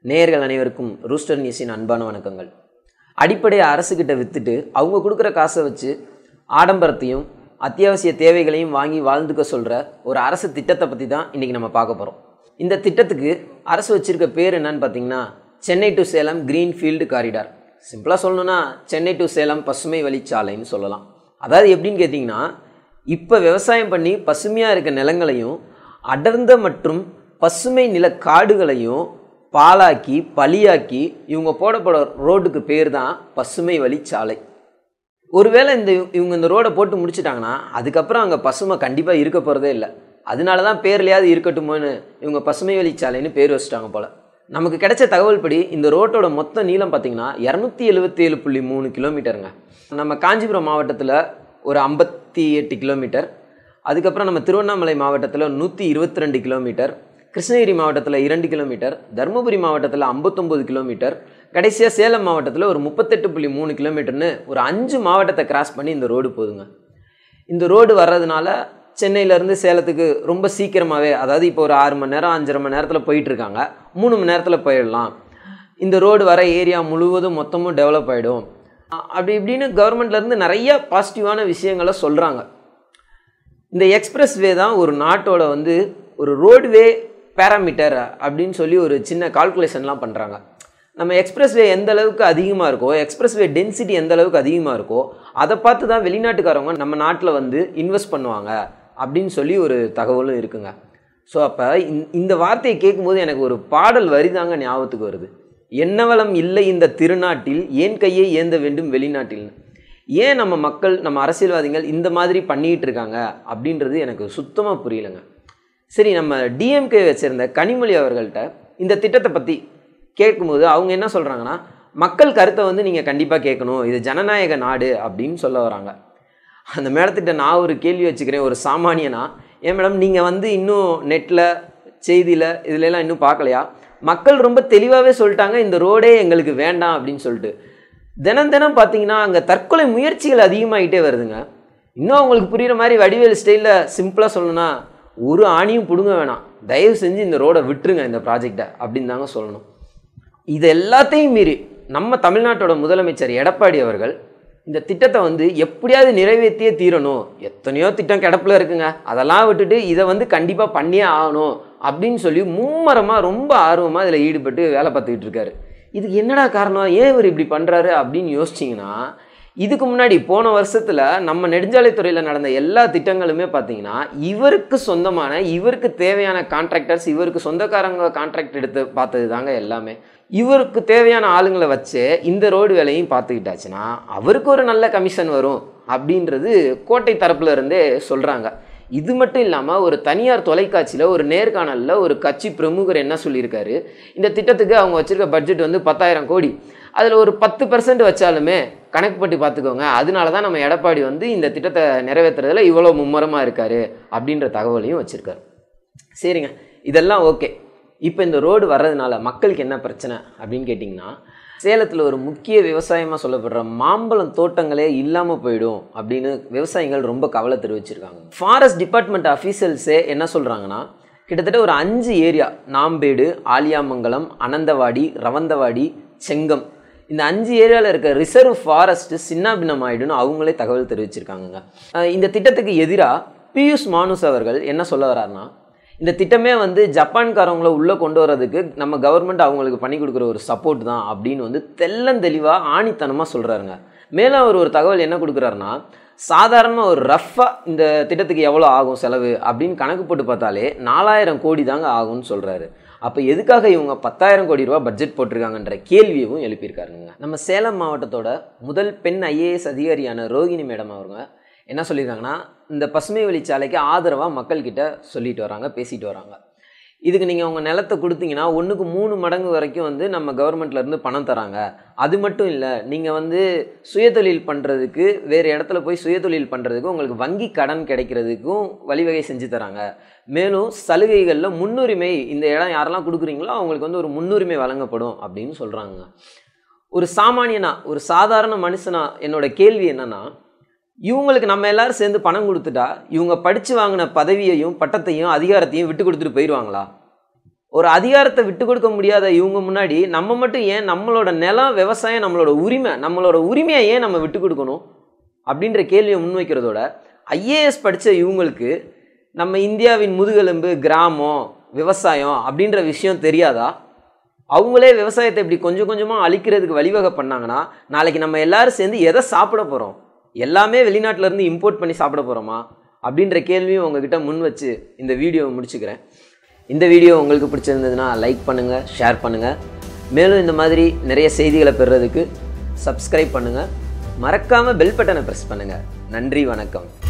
நேயர்கள் அனைவருக்கும் ரூஸ்டர் நியூஸின் அன்பான வணக்கங்கள் அடிப்படையை அரசுக்கிட்ட விற்றுட்டு அவங்க கொடுக்குற காசை வச்சு ஆடம்பரத்தையும் அத்தியாவசிய தேவைகளையும் வாங்கி வாழ்ந்துக்க சொல்கிற ஒரு அரசு திட்டத்தை பற்றி தான் இன்றைக்கி நம்ம பார்க்க போகிறோம் இந்த திட்டத்துக்கு அரசு வச்சிருக்க பேர் என்னன்னு பார்த்தீங்கன்னா Chennai to Salem greenfield corridor சிம்பிளாக சொல்லணும்னா சென்னை டு சேலம் பசுமை வழிச்சாலைன்னு சொல்லலாம் அதாவது எப்படின்னு கேட்டிங்கன்னா இப்போ விவசாயம் பண்ணி பசுமையாக இருக்க நிலங்களையும் அடர்ந்த மற்றும் பசுமை நில காடுகளையும் பாலாக்கி பலியாக்கி இவங்க போட போட ரோடுக்கு பேர் தான் பசுமை வழிச்சாலை ஒருவேளை இந்த இவங்க இந்த ரோடை போட்டு முடிச்சிட்டாங்கன்னா அதுக்கப்புறம் அங்கே பசுமை கண்டிப்பாக இருக்க போகிறதே இல்லை அதனால தான் பேர்லையாவது இருக்கட்டுமோன்னு இவங்க பசுமை வழிச்சாலைன்னு பேர் வச்சுட்டாங்க போல் நமக்கு கிடைச்ச தகவல் படி இந்த ரோட்டோட மொத்த நீளம் பார்த்தீங்கன்னா இரநூத்தி எழுபத்தி ஏழு புள்ளி மூணு கிலோமீட்டருங்க நம்ம காஞ்சிபுரம் மாவட்டத்தில் ஒரு ஐம்பத்தி எட்டு கிலோமீட்டர் அதுக்கப்புறம் நம்ம திருவண்ணாமலை மாவட்டத்தில் நூற்றி இருபத்தி ரெண்டு கிலோமீட்டர் கிருஷ்ணகிரி மாவட்டத்தில் இரண்டு கிலோமீட்டர் தருமபுரி மாவட்டத்தில் ஐம்பத்தொம்போது கிலோமீட்டர் கடைசியாக சேலம் மாவட்டத்தில் ஒரு முப்பத்தெட்டு புள்ளி மூணு கிலோமீட்டர்னு ஒரு அஞ்சு மாவட்டத்தை கிராஸ் பண்ணி இந்த ரோடு போகுதுங்க இந்த ரோடு வர்றதுனால சென்னையிலேருந்து சேலத்துக்கு ரொம்ப சீக்கிரமாகவே அதாவது இப்போ ஒரு ஆறு மணி நேரம் அஞ்சரை மணி நேரத்தில் போயிட்டுருக்காங்க மூணு மணி நேரத்தில் போயிடலாம் இந்த ரோடு வர ஏரியா முழுவதும் மொத்தமும் டெவலப் ஆகிடும் அப்படி இப்படின்னு கவர்மெண்ட்லேருந்து நிறைய பாசிட்டிவான விஷயங்களை சொல்கிறாங்க இந்த எக்ஸ்பிரஸ் வே தான் ஒரு நாட்டோட வந்து ஒரு ரோடுவே பேராமீட்டர் அப்படின்னு சொல்லி ஒரு சின்ன கால்குலேஷன்லாம் பண்ணுறாங்க நம்ம எக்ஸ்பிரஸ் வே எந்த அளவுக்கு அதிகமாக இருக்கோ எக்ஸ்பிரஸ் வே டென்சிட்டி எந்த அளவுக்கு அதிகமாக இருக்கோ அதை பார்த்து தான் வெளிநாட்டுக்காரவங்க நம்ம நாட்டில் வந்து இன்வெஸ்ட் பண்ணுவாங்க அப்படின்னு சொல்லி ஒரு தகவலும் இருக்குங்க ஸோ அப்போ இந்த வார்த்தையை கேட்கும்போது எனக்கு ஒரு பாடல் வரி தாங்க ஞாபகத்துக்கு வருது என்னவளம் இல்லை இந்த திருநாட்டில் ஏன் கையை ஏந்த வேண்டும் வெளிநாட்டில்னு ஏன் நம்ம மக்கள் நம்ம அரசியல்வாதிகள் இந்த மாதிரி பண்ணிகிட்டு இருக்காங்க அப்படின்றது எனக்கு சுத்தமாக புரியலைங்க சரி நம்ம டிஎம்கே வச்சுருந்த கனிமொழி அவர்கள்ட்ட இந்த திட்டத்தை பற்றி கேட்கும்போது அவங்க என்ன சொல்கிறாங்கன்னா மக்கள் கருத்தை வந்து நீங்கள் கண்டிப்பாக கேட்கணும் இது ஜனநாயக நாடு அப்படின்னு சொல்ல வராங்க அந்த மேடத்திட்ட நான் ஒரு கேள்வி வச்சுக்கிறேன் ஒரு சாமானியனா ஏன் மேடம் நீங்கள் வந்து இன்னும் நெட்டில் செய்தியில் இதுலலாம் இன்னும் பார்க்கலையா மக்கள் ரொம்ப தெளிவாகவே சொல்லிட்டாங்க இந்த ரோடே எங்களுக்கு வேண்டாம் அப்படின்னு சொல்லிட்டு தினம் தினம் பார்த்தீங்கன்னா அங்கே தற்கொலை முயற்சிகள் அதிகமாகிட்டே வருதுங்க இன்னும் அவங்களுக்கு புரிகிற மாதிரி வடிவேல் ஸ்டைலில் சிம்பிளாக சொல்லணும்னா ஒரு ஆணியும் பிடுங்க வேணாம் தயவு செஞ்சு இந்த ரோடை விட்டுருங்க இந்த ப்ராஜெக்டை அப்படின்னு தாங்க சொல்லணும் இது எல்லாத்தையும் மீறி நம்ம தமிழ்நாட்டோட முதலமைச்சர் எடப்பாடி அவர்கள் இந்த திட்டத்தை வந்து எப்படியாவது நிறைவேற்றியே தீரணும் எத்தனையோ திட்டம் கிடப்பில் இருக்குங்க அதெல்லாம் விட்டுட்டு இதை வந்து கண்டிப்பாக பண்ணியே ஆகணும் அப்படின்னு சொல்லி மும்மரமாக ரொம்ப ஆர்வமாக இதில் ஈடுபட்டு வேலை பார்த்துக்கிட்டு இருக்காரு இதுக்கு என்னடா காரணம் ஏன் இவர் இப்படி பண்ணுறாரு அப்படின்னு யோசிச்சிங்கன்னா இதுக்கு முன்னாடி போன வருஷத்தில் நம்ம நெடுஞ்சாலைத்துறையில் நடந்த எல்லா திட்டங்களுமே பார்த்தீங்கன்னா இவருக்கு சொந்தமான இவருக்கு தேவையான கான்ட்ராக்டர்ஸ் இவருக்கு சொந்தக்காரங்க கான்ட்ராக்ட் எடுத்து பார்த்தது தாங்க எல்லாமே இவருக்கு தேவையான ஆளுங்களை வச்சு இந்த ரோடு வேலையும் பார்த்துக்கிட்டாச்சுன்னா அவருக்கு ஒரு நல்ல கமிஷன் வரும் அப்படின்றது கோட்டை தரப்புல இருந்தே சொல்கிறாங்க இது மட்டும் இல்லாமல் ஒரு தனியார் தொலைக்காட்சியில் ஒரு நேர்காணலில் ஒரு கட்சி பிரமுகர் என்ன சொல்லியிருக்காரு இந்த திட்டத்துக்கு அவங்க வச்சுருக்க பட்ஜெட் வந்து பத்தாயிரம் கோடி அதில் ஒரு பத்து பர்சன்ட் வச்சாலுமே கணக்கு பட்டி பார்த்துக்கோங்க அதனால தான் நம்ம எடப்பாடி வந்து இந்த திட்டத்தை நிறைவேற்றுறதுல இவ்வளோ மும்முரமாக இருக்கார் அப்படின்ற தகவலையும் வச்சுருக்காரு சரிங்க இதெல்லாம் ஓகே இப்போ இந்த ரோடு வர்றதுனால மக்களுக்கு என்ன பிரச்சனை அப்படின்னு கேட்டிங்கன்னா சேலத்தில் ஒரு முக்கிய விவசாயமாக சொல்லப்படுற மாம்பழம் தோட்டங்களே இல்லாமல் போயிடும் அப்படின்னு விவசாயிகள் ரொம்ப கவலை தெரிவிச்சிருக்காங்க ஃபாரஸ்ட் டிபார்ட்மெண்ட் அஃபீஷியல்ஸே என்ன சொல்கிறாங்கன்னா கிட்டத்தட்ட ஒரு அஞ்சு ஏரியா நாம்பேடு ஆலியாமங்கலம் அனந்தவாடி ரவந்தவாடி செங்கம் இந்த அஞ்சு ஏரியாவில் இருக்க ரிசர்வ் ஃபாரஸ்ட்டு சின்னாபின்னம் ஆயிடும்னு அவங்களே தகவல் தெரிவிச்சிருக்காங்க இந்த திட்டத்துக்கு எதிராக பியூஷ் மானுஸ் அவர்கள் என்ன சொல்ல வர்றாருன்னா இந்த திட்டமே வந்து ஜப்பான்காரவங்கள உள்ளே கொண்டு வரதுக்கு நம்ம கவர்மெண்ட் அவங்களுக்கு பண்ணி கொடுக்குற ஒரு சப்போர்ட் தான் அப்படின்னு வந்து தெல்லந்தெளிவாக ஆணித்தனமாக சொல்கிறாருங்க மேலும் அவர் ஒரு தகவல் என்ன கொடுக்குறாருன்னா சாதாரணமாக ஒரு ரஃப்பாக இந்த திட்டத்துக்கு எவ்வளோ ஆகும் செலவு அப்படின்னு கணக்கு போட்டு பார்த்தாலே நாலாயிரம் கோடி தாங்க ஆகும்னு சொல்கிறாரு அப்போ எதுக்காக இவங்க பத்தாயிரம் கோடி ரூபா பட்ஜெட் போட்டிருக்காங்கன்ற கேள்வியவும் எழுப்பியிருக்காருங்க நம்ம சேலம் மாவட்டத்தோட முதல் பெண் ஐஏஎஸ் அதிகாரியான ரோகிணி மேடம் அவங்க என்ன சொல்லியிருக்காங்கன்னா இந்த பசுமை வழிச்சாலைக்கு ஆதரவாக மக்கள்கிட்ட சொல்லிட்டு வராங்க பேசிட்டு வராங்க இதுக்கு நீங்கள் உங்கள் நிலத்தை கொடுத்தீங்கன்னா ஒன்றுக்கு மூணு மடங்கு வரைக்கும் வந்து நம்ம கவர்மெண்ட்லேருந்து பணம் தராங்க அது மட்டும் இல்லை நீங்கள் வந்து சுயதொழில் பண்ணுறதுக்கு வேறு இடத்துல போய் சுயதொழில் பண்ணுறதுக்கு உங்களுக்கு வங்கி கடன் கிடைக்கிறதுக்கும் வழிவகை செஞ்சு தராங்க மேலும் சலுகைகளில் முன்னுரிமை இந்த இடம் யாரெல்லாம் கொடுக்குறீங்களோ அவங்களுக்கு வந்து ஒரு முன்னுரிமை வழங்கப்படும் அப்படின்னு சொல்கிறாங்க ஒரு சாமானியனா ஒரு சாதாரண மனுஷனா என்னோட கேள்வி என்னன்னா இவங்களுக்கு நம்ம எல்லாரும் சேர்ந்து பணம் கொடுத்துட்டா இவங்க படித்து வாங்கின பதவியையும் பட்டத்தையும் அதிகாரத்தையும் விட்டு கொடுத்துட்டு போயிடுவாங்களா ஒரு அதிகாரத்தை விட்டு கொடுக்க முடியாத இவங்க முன்னாடி நம்ம மட்டும் ஏன் நம்மளோட நிலம் விவசாயம் நம்மளோட உரிமை நம்மளோட உரிமையை ஏன் நம்ம விட்டு கொடுக்கணும் அப்படின்ற கேள்வியை முன்வைக்கிறதோட ஐஏஎஸ் படித்த இவங்களுக்கு நம்ம இந்தியாவின் முதுகெலும்பு கிராமம் விவசாயம் அப்படின்ற விஷயம் தெரியாதா அவங்களே விவசாயத்தை இப்படி கொஞ்சம் கொஞ்சமாக அழிக்கிறதுக்கு வழிவகை பண்ணாங்கன்னா நாளைக்கு நம்ம எல்லாரும் சேர்ந்து எதை சாப்பிட போகிறோம் எல்லாமே வெளிநாட்டுல இருந்து இம்போர்ட் பண்ணி சாப்பிட போகிறோமா அப்படின்ற கேள்வியும் உங்ககிட்ட முன் வச்சு இந்த வீடியோவை முடிச்சுக்கிறேன் இந்த வீடியோ உங்களுக்கு பிடிச்சிருந்ததுன்னா லைக் பண்ணுங்கள் ஷேர் பண்ணுங்கள் மேலும் இந்த மாதிரி நிறைய செய்திகளை பெறுறதுக்கு சப்ஸ்கிரைப் பண்ணுங்கள் மறக்காமல் பெல் பட்டனை ப்ரெஸ் பண்ணுங்கள் நன்றி வணக்கம்